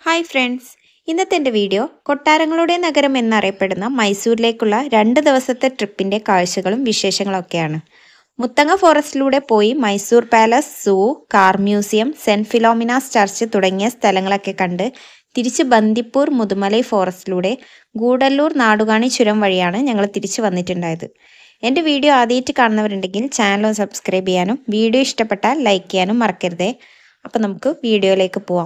hi friends ഇന്നത്തെ എൻ്റെ video കൊട്ടാരങ്ങളുടെ നഗരം എന്നറിയപ്പെടുന്ന മൈസൂരിലേക്കുള്ള രണ്ട് ദിവസത്തെ ട്രിപ്പിൻ്റെ കാഴ്ചകളും വിശേഷങ്ങളൊക്കെയാണ് മുത്തങ്ങ ഫോറസ്റ്റിലൂടെ പോയി Mysore palace zoo car museum saint Philomena's church തുടങ്ങിയ സ്ഥലങ്ങളൊക്കെ കണ്ട് തിരിച്ച് ബന്ദിപ്പൂർ മുതുമലൈ ഫോറസ്റ്റിലൂടെ ഗൂഡല്ലൂർ നാടുകാണി ചുരം വഴിയാണ് ഞങ്ങൾ തിരിച്ചു വന്നിട്ടുണ്ടായത് എൻ്റെ വീഡിയോ ആദ്യമായിട്ട് കാണുന്നവരുണ്ടെങ്കിൽ ചാനൽ ഒന്ന് സബ്സ്ക്രൈബ് ചെയ്യാനും വീഡിയോ ഇഷ്ടപ്പെട്ടാൽ ലൈക്ക് ചെയ്യാനും മറക്കരുതേ അപ്പോൾ നമുക്ക് വീഡിയോയിലേക്ക് പോവാം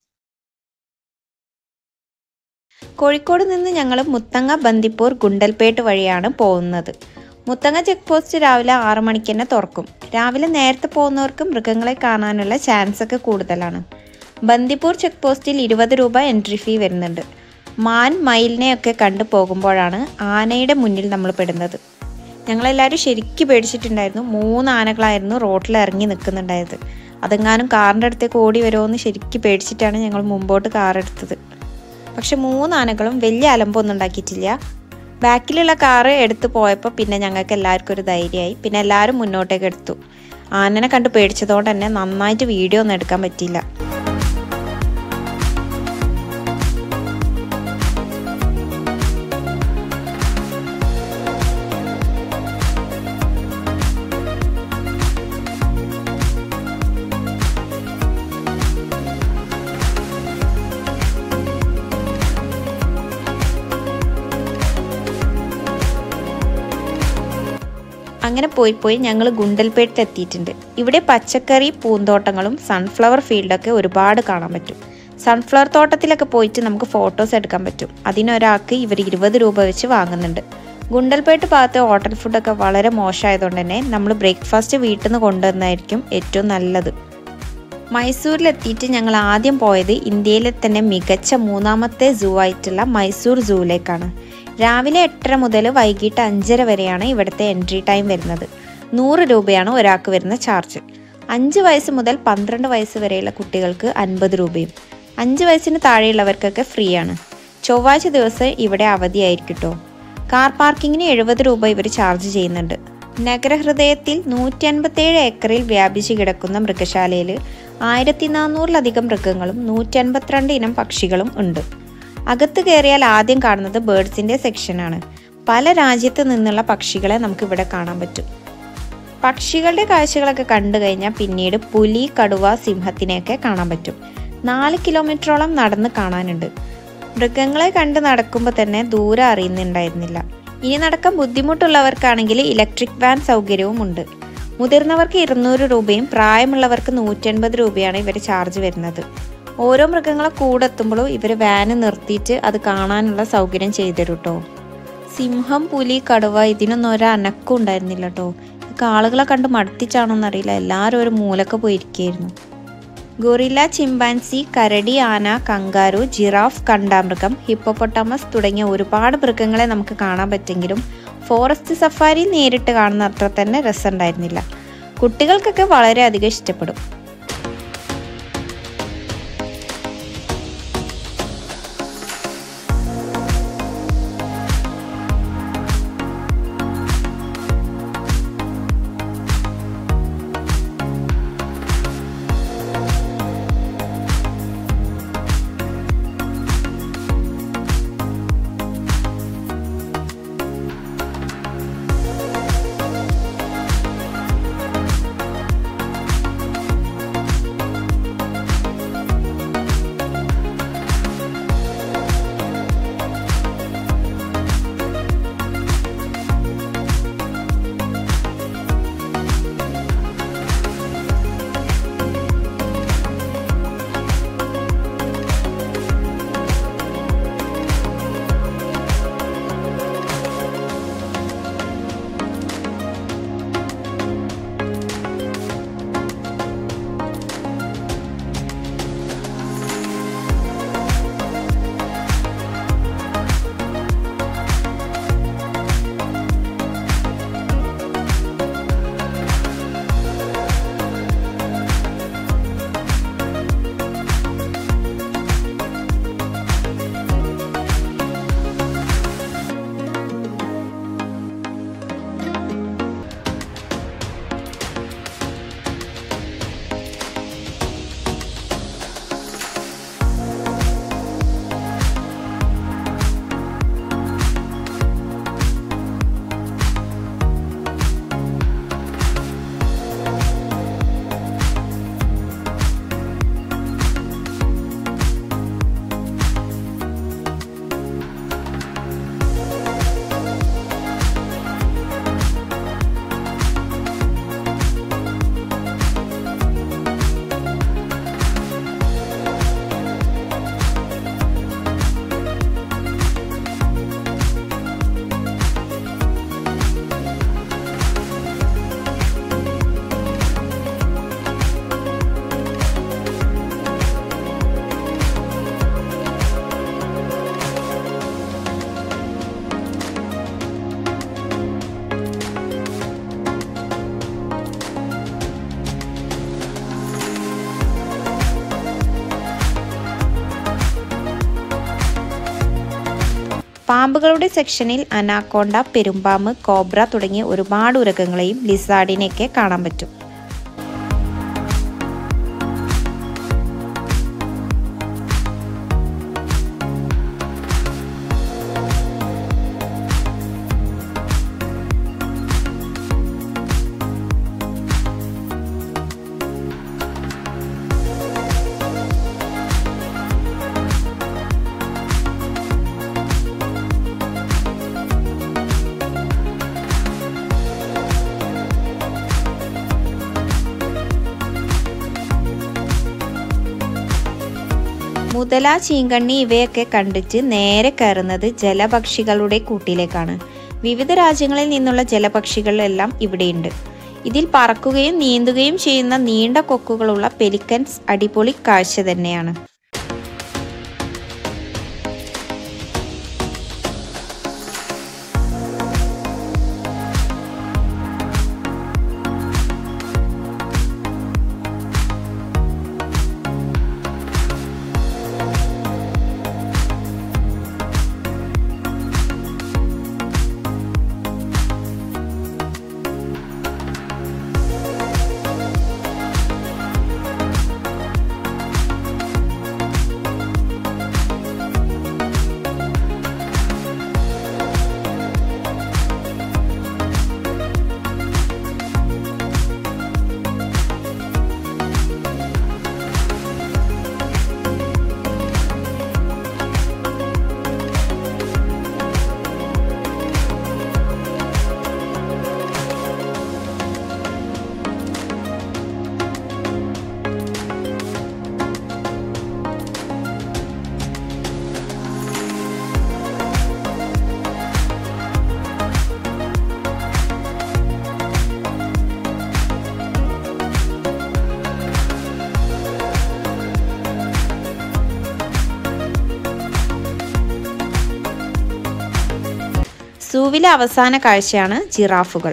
കോഴിക്കോട് നിന്ന് ഞങ്ങൾ മുത്തങ്ങ ബന്ദിപ്പൂർ ഗുണ്ടൽപേട്ട് വഴിയാണ് പോകുന്നത് മുത്തങ്ങ ചെക്ക് പോസ്റ്റ് രാവിലെ ആറു മണിക്ക് തന്നെ തുറക്കും രാവിലെ നേരത്തെ പോകുന്നവർക്ക് മൃഗങ്ങളെ കാണാനുള്ള ചാൻസ് ഒക്കെ കൂടുതലാണ് ബന്ദിപ്പൂർ ചെക്ക് പോസ്റ്റിൽ ഇരുപത് രൂപ എൻട്രി ഫീ വരുന്നുണ്ട് മാൻ മയിലിനെയൊക്കെ കണ്ടു പോകുമ്പോഴാണ് ആനയുടെ മുന്നിൽ നമ്മൾ പെടുന്നത് ഞങ്ങളെല്ലാവരും ശരിക്കും പേടിച്ചിട്ടുണ്ടായിരുന്നു മൂന്ന് ആനകളായിരുന്നു റോട്ടിൽ ഇറങ്ങി നിൽക്കുന്നുണ്ടായത് അതെങ്ങാനും കാറിൻ്റെ അടുത്തേക്ക് ഓടി വരുമോ എന്ന് ശരിക്കും പേടിച്ചിട്ടാണ് ഞങ്ങൾ മുമ്പോട്ട് കാർ എടുത്തത് പക്ഷെ മൂന്ന് ആനകളും വലിയ അലമ്പൊന്നും ഉണ്ടാക്കിയിട്ടില്ല ബാക്കിലുള്ള കാറ് എടുത്തു പോയപ്പോൾ പിന്നെ ഞങ്ങൾക്ക് എല്ലാവർക്കും ഒരു ധൈര്യമായി പിന്നെ എല്ലാവരും മുന്നോട്ടേക്ക് എടുത്തു ആനനെ കണ്ട് പേടിച്ചതുകൊണ്ട് തന്നെ നന്നായിട്ട് വീഡിയോ ഒന്നും എടുക്കാൻ പറ്റിയില്ല അങ്ങനെ പോയി പോയി ഞങ്ങൾ ഗുണ്ടൽപേട്ടിൽ എത്തിയിട്ടുണ്ട് ഇവിടെ പച്ചക്കറി പൂന്തോട്ടങ്ങളും സൺഫ്ലവർ ഫീൽഡൊക്കെ ഒരുപാട് കാണാൻ പറ്റും സൺഫ്ലവർ തോട്ടത്തിലൊക്കെ പോയിട്ട് നമുക്ക് ഫോട്ടോസ് എടുക്കാൻ പറ്റും അതിനൊരാൾക്ക് ഇവർ ഇരുപത് രൂപ വെച്ച് വാങ്ങുന്നുണ്ട് ഗുണ്ടൽപേട്ട് ഭാഗത്തെ ഹോട്ടൽ ഫുഡൊക്കെ വളരെ മോശമായതുകൊണ്ട് തന്നെ നമ്മൾ ബ്രേക്ക്ഫാസ്റ്റ് വീട്ടിൽ നിന്ന് കൊണ്ടുവന്നായിരിക്കും ഏറ്റവും നല്ലത് മൈസൂരിലെത്തിയിട്ട് ഞങ്ങൾ ആദ്യം പോയത് ഇന്ത്യയിലെ തന്നെ മികച്ച മൂന്നാമത്തെ സൂ ആയിട്ടുള്ള മൈസൂർ സൂവിലേക്കാണ് രാവിലെ എട്ടര മുതൽ വൈകിട്ട് അഞ്ചര വരെയാണ് ഇവിടുത്തെ എൻട്രി ടൈം വരുന്നത് നൂറ് രൂപയാണ് ഒരാൾക്ക് വരുന്ന ചാർജ് അഞ്ച് വയസ്സ് മുതൽ പന്ത്രണ്ട് വയസ്സ് വരെയുള്ള കുട്ടികൾക്ക് അൻപത് രൂപയും അഞ്ച് വയസ്സിന് താഴെയുള്ളവർക്കൊക്കെ ഫ്രീ ആണ് ചൊവ്വാഴ്ച ദിവസം ഇവിടെ അവധിയായിരിക്കും കേട്ടോ കാർ പാർക്കിങ്ങിന് എഴുപത് രൂപ ഇവർ ചാർജ് ചെയ്യുന്നുണ്ട് നഗരഹൃദയത്തിൽ നൂറ്റി അൻപത്തേഴ് ഏക്കറിൽ വ്യാപിച്ചു കിടക്കുന്ന മൃഗശാലയിൽ ആയിരത്തി നാനൂറിലധികം മൃഗങ്ങളും നൂറ്റി അൻപത്തിരണ്ട് ഇനം പക്ഷികളും ഉണ്ട് അകത്ത് കയറിയാൽ ആദ്യം കാണുന്നത് ബേഡ്സിൻ്റെ സെക്ഷനാണ് പല രാജ്യത്ത് നിന്നുള്ള പക്ഷികളെ നമുക്ക് ഇവിടെ കാണാൻ പറ്റും പക്ഷികളുടെ കാഴ്ചകളൊക്കെ കണ്ടു കഴിഞ്ഞാൽ പിന്നീട് പുലി കടുവ സിംഹത്തിനെയൊക്കെ കാണാൻ പറ്റും നാല് കിലോമീറ്ററോളം നടന്ന് കാണാനുണ്ട് മൃഗങ്ങളെ കണ്ട് നടക്കുമ്പോൾ തന്നെ ദൂരം അറിയുന്നുണ്ടായിരുന്നില്ല ഇനി നടക്കാൻ ബുദ്ധിമുട്ടുള്ളവർക്കാണെങ്കിൽ ഇലക്ട്രിക് വാൻ സൗകര്യവും ഉണ്ട് മുതിർന്നവർക്ക് ഇരുന്നൂറ് രൂപയും പ്രായമുള്ളവർക്ക് നൂറ്റൻപത് രൂപയാണ് ഇവർ ചാർജ് വരുന്നത് ഓരോ മൃഗങ്ങളെ കൂടെ എത്തുമ്പോഴും ഇവർ വാന് നിർത്തിയിട്ട് അത് കാണാനുള്ള സൗകര്യം ചെയ്തു തരും കേട്ടോ സിംഹം പുലി കടുവ ഇതിനൊന്നും ഒരു അനക്കം ഉണ്ടായിരുന്നില്ല കേട്ടോ ഇതൊക്കെ ആളുകളെ കണ്ട് മടുത്തിച്ചാണോന്നറിയില്ല എല്ലാവരും ഒരു മൂലക്ക് പോയിരിക്കുകയായിരുന്നു ഗൊറില്ല ചിമ്പാൻസി കരടി ആന കങ്കാരു ജിറാഫ് കണ്ടാമൃഗം ഹിപ്പോപ്പൊട്ടാമസ് തുടങ്ങിയ ഒരുപാട് മൃഗങ്ങളെ നമുക്ക് കാണാൻ പറ്റെങ്കിലും ഫോറസ്റ്റ് സഫാരി നേരിട്ട് കാണുന്ന അത്ര തന്നെ രസമുണ്ടായിരുന്നില്ല കുട്ടികൾക്കൊക്കെ വളരെയധികം ഇഷ്ടപ്പെടും പാമ്പുകളുടെ സെക്ഷനിൽ അനാക്കോണ്ട പെരുമ്പാമ്പ് കോബ്ര തുടങ്ങിയ ഒരുപാട് ഉരകങ്ങളെയും ലിസാർഡിനെയൊക്കെ കാണാൻ പറ്റും മുതല ചീങ്കണ്ണി ഇവയൊക്കെ കണ്ടിട്ട് നേരെ കയറുന്നത് ജലപക്ഷികളുടെ കൂട്ടിലേക്കാണ് വിവിധ രാജ്യങ്ങളിൽ നിന്നുള്ള ജലപക്ഷികളെല്ലാം ഇവിടെയുണ്ട് ഇതിൽ പറക്കുകയും നീന്തുകയും ചെയ്യുന്ന നീണ്ട കൊക്കുകളുള്ള പെലിക്കൻസ് അടിപൊളി കാഴ്ച തന്നെയാണ് സൂവിലെ അവസാന കാഴ്ചയാണ് ജിറാഫുകൾ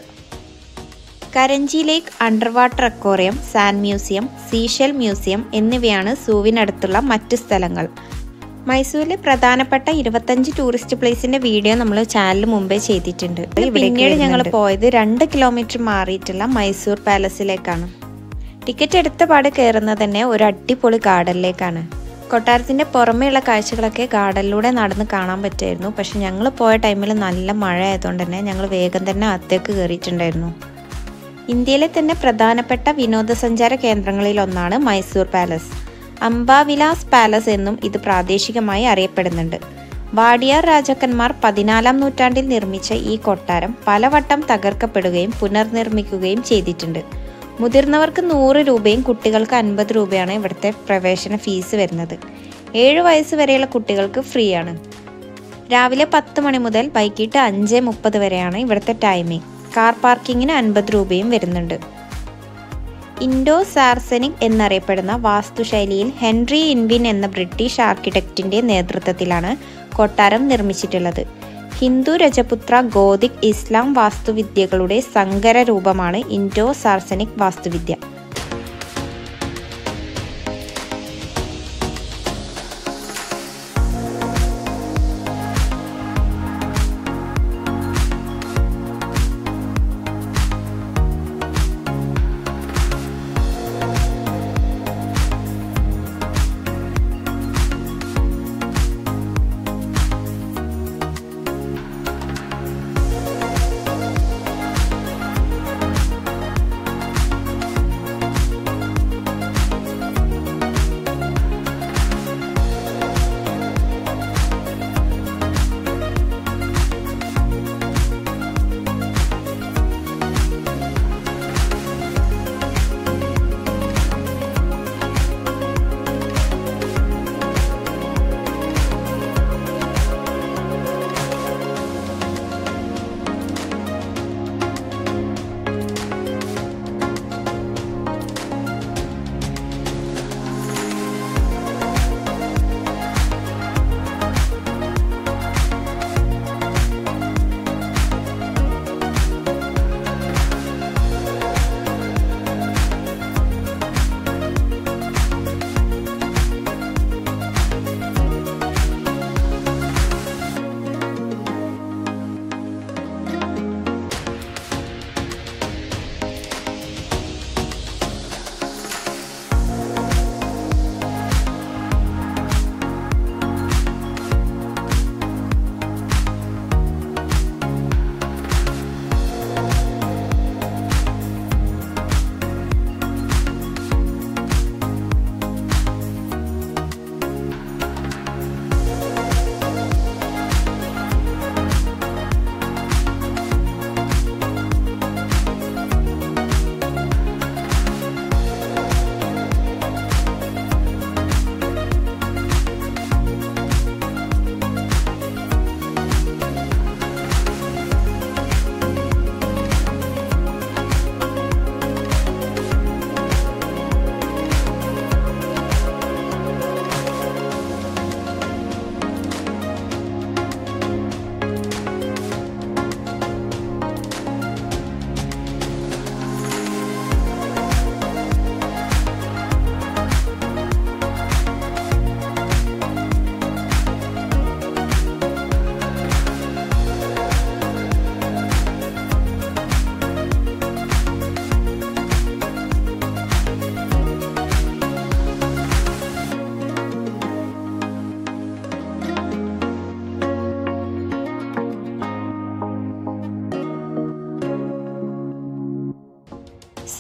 Karanji lake under water aquarium sand museum seashell museum എന്നിവയാണ് സൂവിനടുത്തുള്ള മറ്റ് സ്ഥലങ്ങൾ മൈസൂരിലെ പ്രധാനപ്പെട്ട ഇരുപത്തഞ്ച് ടൂറിസ്റ്റ് പ്ലേസിന്റെ വീഡിയോ നമ്മൾ ചാനലിൽ മുമ്പേ ചെയ്തിട്ടുണ്ട് പിന്നീട് ഞങ്ങൾ പോയത് രണ്ട് കിലോമീറ്റർ മാറിയിട്ടുള്ള മൈസൂർ പാലസിലേക്കാണ് ടിക്കറ്റ് എടുത്ത പാട് കയറുന്നത് തന്നെ ഒരു അടിപൊളി ഗാർഡനിലേക്കാണ് കൊട്ടാരത്തിന്റെ പുറമേയുള്ള കാഴ്ചകളൊക്കെ ഗാർഡനിലൂടെ നടന്ന് കാണാൻ പറ്റുമായിരുന്നു പക്ഷെ ഞങ്ങൾ പോയ ടൈമിൽ നല്ല മഴ ആയതുകൊണ്ട് തന്നെ ഞങ്ങൾ വേഗം തന്നെ അകത്തേക്ക് കയറിയിട്ടുണ്ടായിരുന്നു ഇന്ത്യയിലെ തന്നെ പ്രധാനപ്പെട്ട വിനോദസഞ്ചാര കേന്ദ്രങ്ങളിൽ ഒന്നാണ് മൈസൂർ പാലസ് അംബാവിലാസ് പാലസ് എന്നും ഇത് പ്രാദേശികമായി അറിയപ്പെടുന്നുണ്ട് വാഡിയാർ രാജാക്കന്മാർ പതിനാലാം നൂറ്റാണ്ടിൽ നിർമ്മിച്ച ഈ കൊട്ടാരം പലവട്ടം തകർക്കപ്പെടുകയും പുനർനിർമ്മിക്കുകയും ചെയ്തിട്ടുണ്ട് മുതിർന്നവർക്ക് നൂറ് രൂപയും കുട്ടികൾക്ക് അൻപത് രൂപയാണ് ഇവിടുത്തെ പ്രവേശന ഫീസ് വരുന്നത് ഏഴ് വയസ്സ് വരെയുള്ള കുട്ടികൾക്ക് ഫ്രീ ആണ് രാവിലെ പത്ത് മണി മുതൽ വൈകിട്ട് അഞ്ച് മുപ്പത് വരെയാണ് ഇവിടുത്തെ ടൈമിംഗ് കാർ പാർക്കിങ്ങിന് അൻപത് രൂപയും വരുന്നുണ്ട് ഇൻഡോ സാർസനിക് എന്നറിയപ്പെടുന്ന വാസ്തുശൈലിയിൽ ഹെൻറി ഇൻവിൻ എന്ന ബ്രിട്ടീഷ് ആർക്കിടെക്റ്റിന്റെ നേതൃത്വത്തിലാണ് കൊട്ടാരം നിർമ്മിച്ചിട്ടുള്ളത് ഹിന്ദു രജപുത്ര ഗോതിക് ഇസ്ലാം വാസ്തുവിദ്യകളുടെ സങ്കര രൂപമാണ് ഇൻഡോ സാർസനിക് വാസ്തുവിദ്യ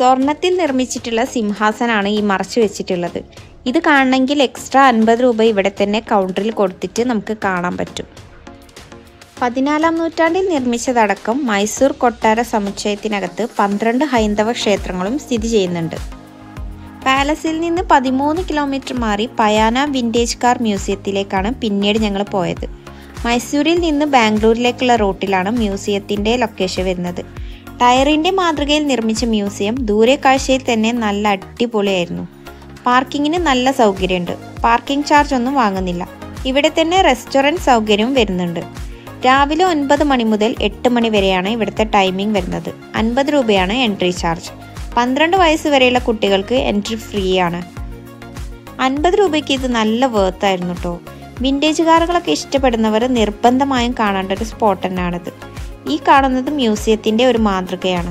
സ്വർണത്തിൽ നിർമ്മിച്ചിട്ടുള്ള സിംഹാസനാണ് ഈ മറച്ചു വെച്ചിട്ടുള്ളത് ഇത് കാണണമെങ്കിൽ എക്സ്ട്രാ അൻപത് രൂപ ഇവിടെ തന്നെ കൗണ്ടറിൽ കൊടുത്തിട്ട് നമുക്ക് കാണാൻ പറ്റും പതിനാലാം നൂറ്റാണ്ടിൽ നിർമ്മിച്ചതടക്കം മൈസൂർ കൊട്ടാര സമുച്ചയത്തിനകത്ത് പന്ത്രണ്ട് ഹൈന്ദവ ക്ഷേത്രങ്ങളും സ്ഥിതി ചെയ്യുന്നുണ്ട് പാലസിൽ നിന്ന് പതിമൂന്ന് കിലോമീറ്റർ മാറി പയാന വിൻറ്റേജ് കാർ മ്യൂസിയത്തിലേക്കാണ് പിന്നീട് ഞങ്ങൾ പോയത് മൈസൂരിൽ നിന്ന് ബാംഗ്ലൂരിലേക്കുള്ള റൂട്ടിലാണ് മ്യൂസിയത്തിൻ്റെ ലൊക്കേഷൻ വരുന്നത് ടയറിൻ്റെ മാതൃകയിൽ നിർമ്മിച്ച മ്യൂസിയം ദൂരെ കാഴ്ചയിൽ തന്നെ നല്ല അടിപൊളിയായിരുന്നു പാർക്കിങ്ങിന് നല്ല സൗകര്യമുണ്ട് പാർക്കിംഗ് ചാർജ് ഒന്നും വാങ്ങുന്നില്ല ഇവിടെ തന്നെ റെസ്റ്റോറൻറ്റ് സൗകര്യവും വരുന്നുണ്ട് രാവിലെ ഒൻപത് മണി മുതൽ എട്ട് മണി വരെയാണ് ഇവിടുത്തെ ടൈമിംഗ് വരുന്നത് അൻപത് രൂപയാണ് എൻട്രി ചാർജ് പന്ത്രണ്ട് വയസ്സ് വരെയുള്ള കുട്ടികൾക്ക് എൻട്രി ഫ്രീ ആണ് അൻപത് രൂപയ്ക്ക് ഇത് നല്ല വേർത്തായിരുന്നു കേട്ടോ വിൻറ്റേജ് കാറുകളൊക്കെ ഇഷ്ടപ്പെടുന്നവർ നിർബന്ധമായും കാണേണ്ട ഒരു സ്പോട്ട് തന്നെയാണിത് ഈ കാണുന്നത് മ്യൂസിയത്തിൻ്റെ ഒരു മാതൃകയാണ്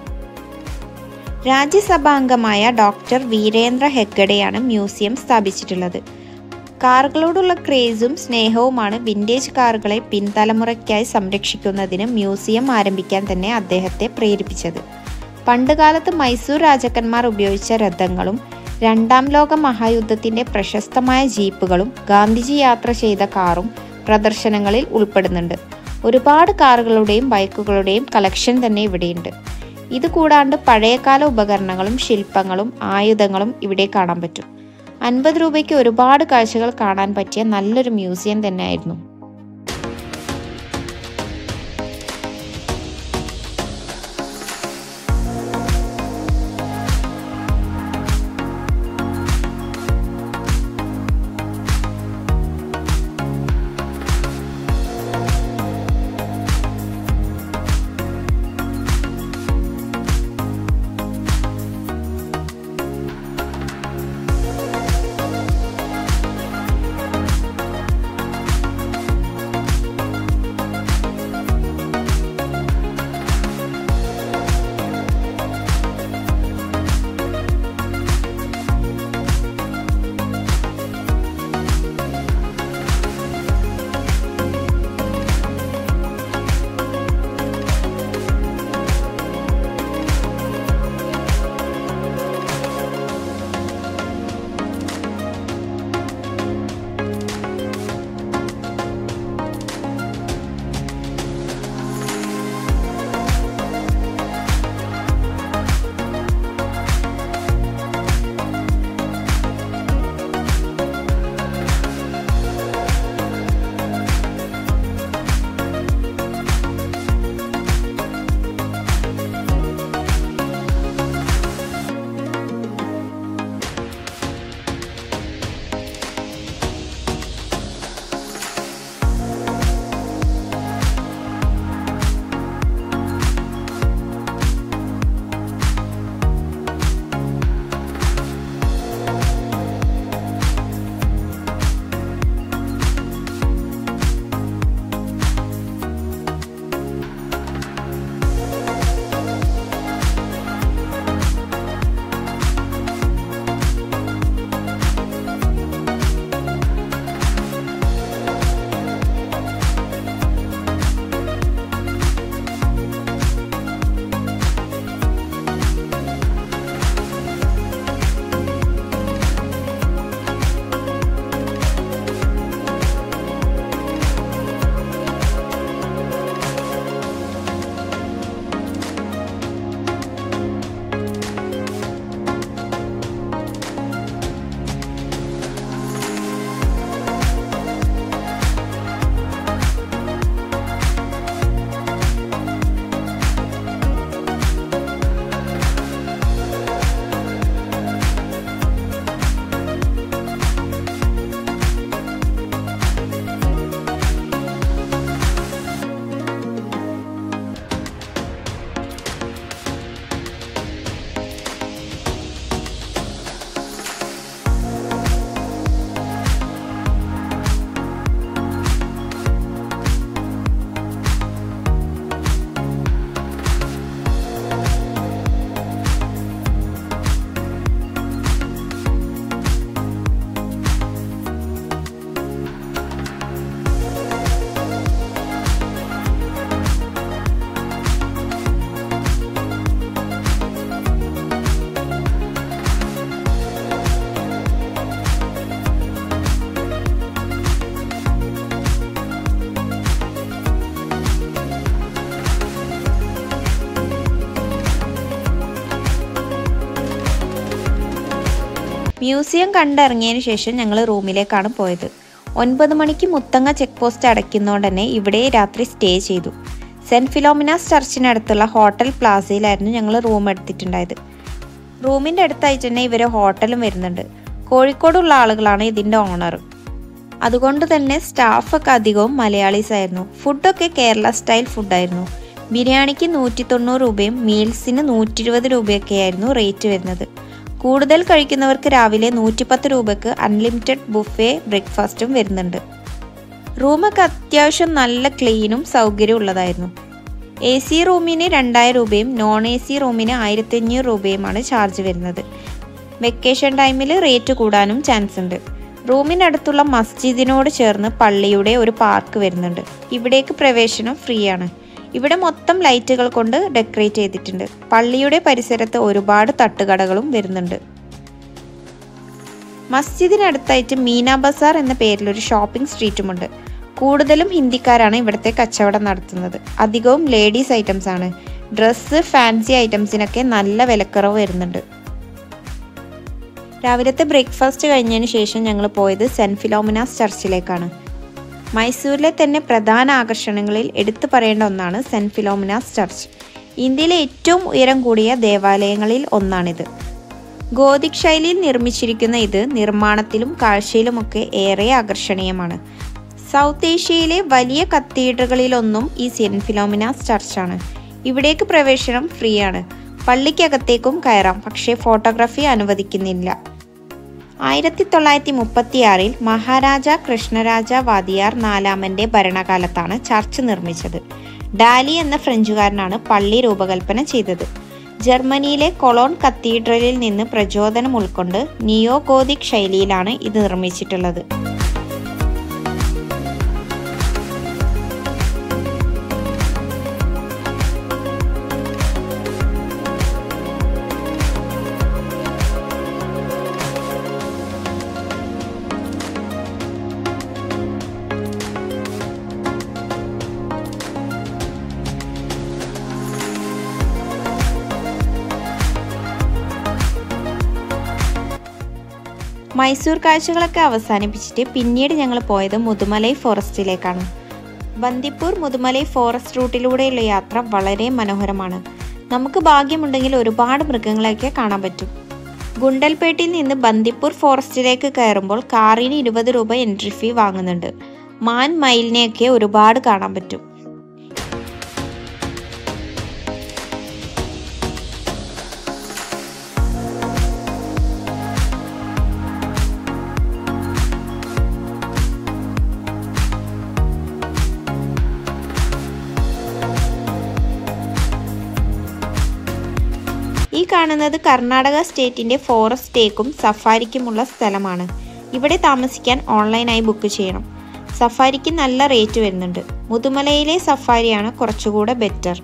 രാജ്യസഭാംഗമായ ഡോക്ടർ വീരേന്ദ്ര ഹെഗ്ഗഡെയാണ് മ്യൂസിയം സ്ഥാപിച്ചിട്ടുള്ളത് കാറുകളോടുള്ള ക്രേസും സ്നേഹവുമാണ് വിൻറ്റേജ് കാറുകളെ പിൻതലമുറയ്ക്കായി സംരക്ഷിക്കുന്നതിന് മ്യൂസിയം ആരംഭിക്കാൻ തന്നെ അദ്ദേഹത്തെ പ്രേരിപ്പിച്ചത് പണ്ടുകാലത്ത് മൈസൂർ രാജാക്കന്മാർ ഉപയോഗിച്ച രഥങ്ങളും രണ്ടാം ലോക മഹായുദ്ധത്തിന്റെ പ്രശസ്തമായ ജീപ്പുകളും ഗാന്ധിജി യാത്ര ചെയ്ത കാറും പ്രദർശനങ്ങളിൽ ഉൾപ്പെടുന്നുണ്ട് ഒരുപാട് കാറുകളുടെയും ബൈക്കുകളുടെയും കളക്ഷൻ തന്നെ ഇവിടെയുണ്ട് ഇത് കൂടാണ്ട് പഴയകാല ഉപകരണങ്ങളും ശില്പങ്ങളും ആയുധങ്ങളും ഇവിടെ കാണാൻ പറ്റും അൻപത് രൂപയ്ക്ക് ഒരുപാട് കാഴ്ചകൾ കാണാൻ പറ്റിയ നല്ലൊരു മ്യൂസിയം തന്നെയായിരുന്നു മ്യൂസിയം കണ്ടിറങ്ങിയതിന് ശേഷം ഞങ്ങൾ റൂമിലേക്കാണ് പോയത് ഒൻപത് മണിക്ക് മുത്തങ്ങ ചെക്ക് പോസ്റ്റ് അടയ്ക്കുന്നതുകൊണ്ട് തന്നെ ഇവിടെ രാത്രി സ്റ്റേ ചെയ്തു സെൻറ്റ് ഫിലോമിനാസ് ചർച്ചിനടുത്തുള്ള ഹോട്ടൽ പ്ലാസയിലായിരുന്നു ഞങ്ങൾ റൂം എടുത്തിട്ടുണ്ടായത് റൂമിൻ്റെ അടുത്തായിട്ട് തന്നെ ഇവർ ഹോട്ടലും വരുന്നുണ്ട് കോഴിക്കോടുള്ള ആളുകളാണ് ഇതിൻ്റെ ഓണർ അതുകൊണ്ട് തന്നെ സ്റ്റാഫൊക്കെ അധികവും മലയാളീസ് ആയിരുന്നു ഫുഡൊക്കെ കേരള സ്റ്റൈൽ ഫുഡായിരുന്നു ബിരിയാണിക്ക് നൂറ്റി തൊണ്ണൂറ് രൂപയും മീൽസിന് നൂറ്റി ഇരുപത് രൂപയൊക്കെയായിരുന്നു റേറ്റ് വരുന്നത് കൂടുതൽ കഴിക്കുന്നവർക്ക് രാവിലെ നൂറ്റിപ്പത്ത് രൂപയ്ക്ക് അൺലിമിറ്റഡ് ബുഫേ ബ്രേക്ക്ഫാസ്റ്റും വരുന്നുണ്ട് റൂമൊക്കെ അത്യാവശ്യം നല്ല ക്ലീനും സൗകര്യവും ഉള്ളതായിരുന്നു എ സി റൂമിന് രണ്ടായിരം രൂപയും നോൺ എ സി റൂമിന് ആയിരത്തി അഞ്ഞൂറ് രൂപയുമാണ് ചാർജ് വരുന്നത് വെക്കേഷൻ ടൈമിൽ റേറ്റ് കൂടാനും ചാൻസ് ഉണ്ട് റൂമിനടുത്തുള്ള മസ്ജിദിനോട് ചേർന്ന് പള്ളിയുടെ ഒരു പാർക്ക് വരുന്നുണ്ട് ഇവിടേക്ക് പ്രവേശനം ഫ്രീ ആണ് ഇവിടെ മൊത്തം ലൈറ്റുകൾ കൊണ്ട് ഡെക്കറേറ്റ് ചെയ്തിട്ടുണ്ട് പള്ളിയുടെ പരിസരത്ത് ഒരുപാട് തട്ടുകടകളും വരുന്നുണ്ട് മസ്ജിദിനടുത്തായിട്ട് മീന ബസാർ എന്ന പേരിൽ ഒരു ഷോപ്പിംഗ് സ്ട്രീറ്റുമുണ്ട് കൂടുതലും ഹിന്ദിക്കാരാണ് ഇവിടുത്തെ കച്ചവടം നടത്തുന്നത് അധികവും ലേഡീസ് ഐറ്റംസ് ആണ് ഡ്രസ്സ് ഫാൻസി ഐറ്റംസിനൊക്കെ നല്ല വിലക്കുറവ് വരുന്നുണ്ട് രാവിലത്തെ ബ്രേക്ക്ഫാസ്റ്റ് കഴിഞ്ഞതിന് ശേഷം ഞങ്ങൾ പോയത് സെൻറ്റ് ഫിലോമിനാസ് ചർച്ചിലേക്കാണ് മൈസൂരിലെ തന്നെ പ്രധാന ആകർഷണങ്ങളിൽ എടുത്തു പറയേണ്ട ഒന്നാണ് സെൻറ്റ് ഫിലോമിനാസ് ചർച്ച് ഇന്ത്യയിലെ ഏറ്റവും ഉയരം കൂടിയ ദേവാലയങ്ങളിൽ ഒന്നാണിത് ഗോതിക് ശൈലിയിൽ നിർമ്മിച്ചിരിക്കുന്ന ഇത് നിർമ്മാണത്തിലും കാഴ്ചയിലുമൊക്കെ ഏറെ ആകർഷണീയമാണ് സൗത്ത് ഏഷ്യയിലെ വലിയ കത്തീഡ്രലുകളിലൊന്നും ഈ സെൻറ്റ് ഫിലോമിനാസ് ചർച്ചാണ് ഇവിടേക്ക് പ്രവേശനം ഫ്രീ ആണ് പള്ളിക്കകത്തേക്കും കയറാം പക്ഷേ ഫോട്ടോഗ്രാഫി അനുവദിക്കുന്നില്ല ആയിരത്തി തൊള്ളായിരത്തി മുപ്പത്തിയാറിൽ മഹാരാജ കൃഷ്ണരാജ വാദിയാർ നാലാമന്റെ ഭരണകാലത്താണ് ചർച്ച് നിർമ്മിച്ചത് ഡാലി എന്ന ഫ്രഞ്ചുകാരനാണ് പള്ളി രൂപകൽപ്പന ചെയ്തത് ജർമ്മനിയിലെ കൊളോൺ കത്തീഡ്രലിൽ നിന്ന് പ്രചോദനം ഉൾക്കൊണ്ട് നിയോ ഗോതിക് ശൈലിയിലാണ് ഇത് നിർമ്മിച്ചിട്ടുള്ളത് മൈസൂർ കാഴ്ചകളൊക്കെ അവസാനിപ്പിച്ചിട്ട് പിന്നീട് ഞങ്ങൾ പോയത് മുതുമലൈ ഫോറസ്റ്റിലേക്കാണ് ബന്ദിപ്പൂർ മുതുമലൈ ഫോറസ്റ്റ് റൂട്ടിലൂടെയുള്ള യാത്ര വളരെ മനോഹരമാണ് നമുക്ക് ഭാഗ്യമുണ്ടെങ്കിൽ ഒരുപാട് മൃഗങ്ങളെയൊക്കെ കാണാൻ പറ്റും ഗുണ്ടൽപേട്ടിൽ നിന്ന് ബന്ദിപ്പൂർ ഫോറസ്റ്റിലേക്ക് കയറുമ്പോൾ കാറിന് ഇരുപത് രൂപ എൻട്രി ഫീ വാങ്ങുന്നുണ്ട് മാൻ മയിലിനെയൊക്കെ ഒരുപാട് കാണാൻ പറ്റും ഈ കാണുന്നത് കർണാടക സ്റ്റേറ്റിന്റെ ഫോറസ്റ്റ് ടേക്കും സഫാരിക്കുമുള്ള സ്ഥലമാണ് ഇവിടെ താമസിക്കാൻ ഓൺലൈനായി ബുക്ക് ചെയ്യണം സഫാരിക്ക് നല്ല റേറ്റ് വരുന്നുണ്ട് മുതുമലയിലെ സഫാരിയാണ് കുറച്ചുകൂടെ ബെറ്റർ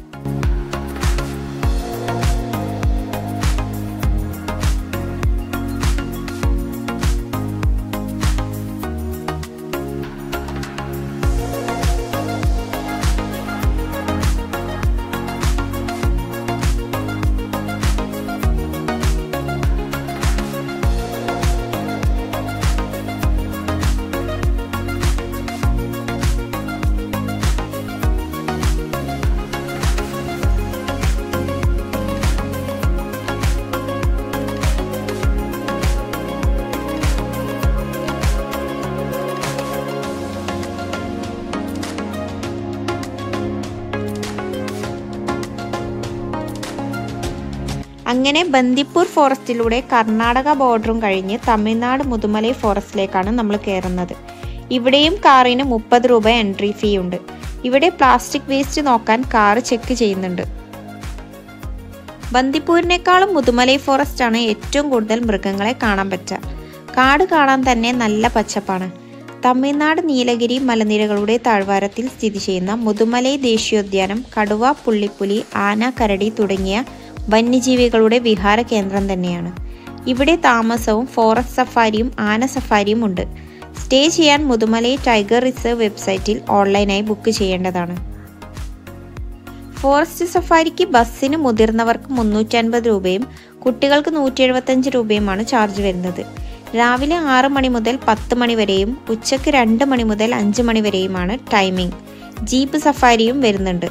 അങ്ങനെ ബന്ദിപ്പൂർ ഫോറസ്റ്റിലൂടെ കർണാടക ബോർഡറും കഴിഞ്ഞ് തമിഴ്നാട് മുതുമലൈ ഫോറസ്റ്റിലേക്കാണ് നമ്മൾ കയറുന്നത് ഇവിടെയും കാറിന് മുപ്പത് രൂപ എൻട്രി ഫീ ഉണ്ട് ഇവിടെ പ്ലാസ്റ്റിക് വേസ്റ്റ് നോക്കാൻ കാറ് ചെക്ക് ചെയ്യുന്നുണ്ട് ബന്ദിപ്പൂരിനേക്കാളും മുതുമലൈ ഫോറസ്റ്റ് ആണ് ഏറ്റവും കൂടുതൽ മൃഗങ്ങളെ കാണാൻ പറ്റുക കാട് കാണാൻ തന്നെ നല്ല പച്ചപ്പാണ് തമിഴ്നാട് നീലഗിരി മലനിരകളുടെ താഴ്വാരത്തിൽ സ്ഥിതി ചെയ്യുന്ന മുതുമലൈ ദേശീയോദ്യാനം കടുവ പുള്ളിപ്പുലി ആന കരടി തുടങ്ങിയ വന്യജീവികളുടെ വിഹാര കേന്ദ്രം തന്നെയാണ് ഇവിടെ താമസവും ഫോറസ്റ്റ് സഫാരിയും ആന സഫാരിയും ഉണ്ട് സ്റ്റേ ചെയ്യാൻ മുതുമലൈ ടൈഗർ റിസർവ് വെബ്സൈറ്റിൽ ഓൺലൈനായി ബുക്ക് ചെയ്യേണ്ടതാണ് ഫോറസ്റ്റ് സഫാരിക്ക് ബസ്സിന് മുതിർന്നവർക്ക് മുന്നൂറ്റൻപത് രൂപയും കുട്ടികൾക്ക് നൂറ്റി എഴുപത്തഞ്ച് രൂപയുമാണ് ചാർജ് വരുന്നത് രാവിലെ ആറ് മണി മുതൽ പത്ത് മണി വരെയും ഉച്ചയ്ക്ക് രണ്ട് മണി മുതൽ അഞ്ച് മണി വരെയുമാണ് ടൈമിംഗ് ജീപ്പ് സഫാരിയും വരുന്നുണ്ട്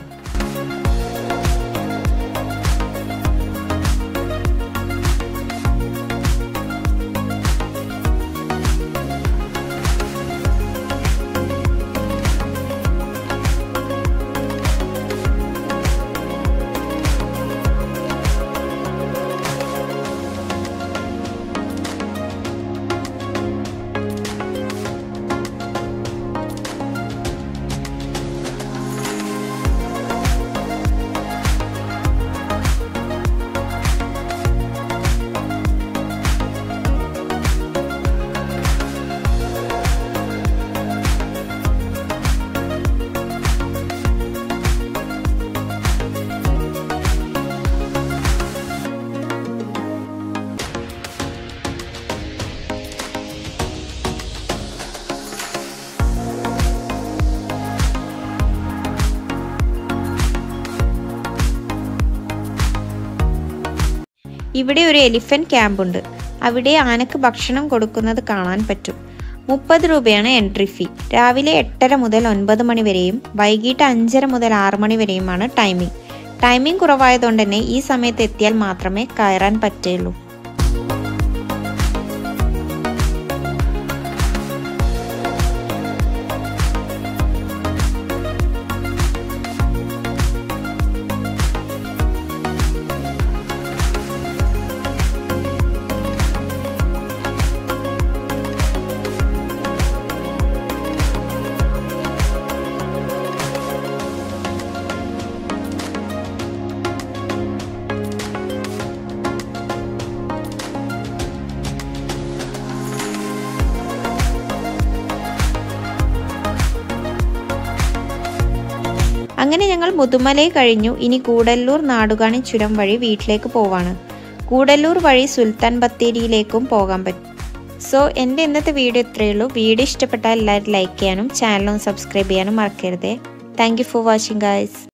ഇവിടെ ഒരു എലിഫന്റ് ക്യാമ്പ് ഉണ്ട് അവിടെ ആനക്ക് ഭക്ഷണം കൊടുക്കുന്നത് കാണാൻ പറ്റും മുപ്പത് രൂപയാണ് എൻട്രി ഫീ രാവിലെ എട്ടര മുതൽ ഒൻപത് മണി വരെയും വൈകിട്ട് അഞ്ചര മുതൽ ആറ് മണി വരെയുമാണ് ടൈമിംഗ് ടൈമിംഗ് കുറവായതുകൊണ്ട് തന്നെ ഈ സമയത്ത് എത്തിയാൽ മാത്രമേ കയറാൻ പറ്റുള്ളൂ അങ്ങനെ ഞങ്ങൾ മുതുമലൈ കഴിഞ്ഞു ഇനി കൂടല്ലൂർ നാടുകാണി ചുരം വഴി വീട്ടിലേക്ക് പോവാണ് കൂടല്ലൂർ വഴി സുൽത്താൻ ബത്തേരിയിലേക്കും പോകാൻ പറ്റും സോ എൻ്റെ ഇന്നത്തെ വീഡിയോ ഇത്രയേ ഉള്ളൂ വീഡിയോ ഇഷ്ടപ്പെട്ടാൽ എല്ലാവരും ലൈക്ക് ചെയ്യാനും ചാനലും സബ്സ്ക്രൈബ് ചെയ്യാനും മറക്കരുതേ thank you for watching guys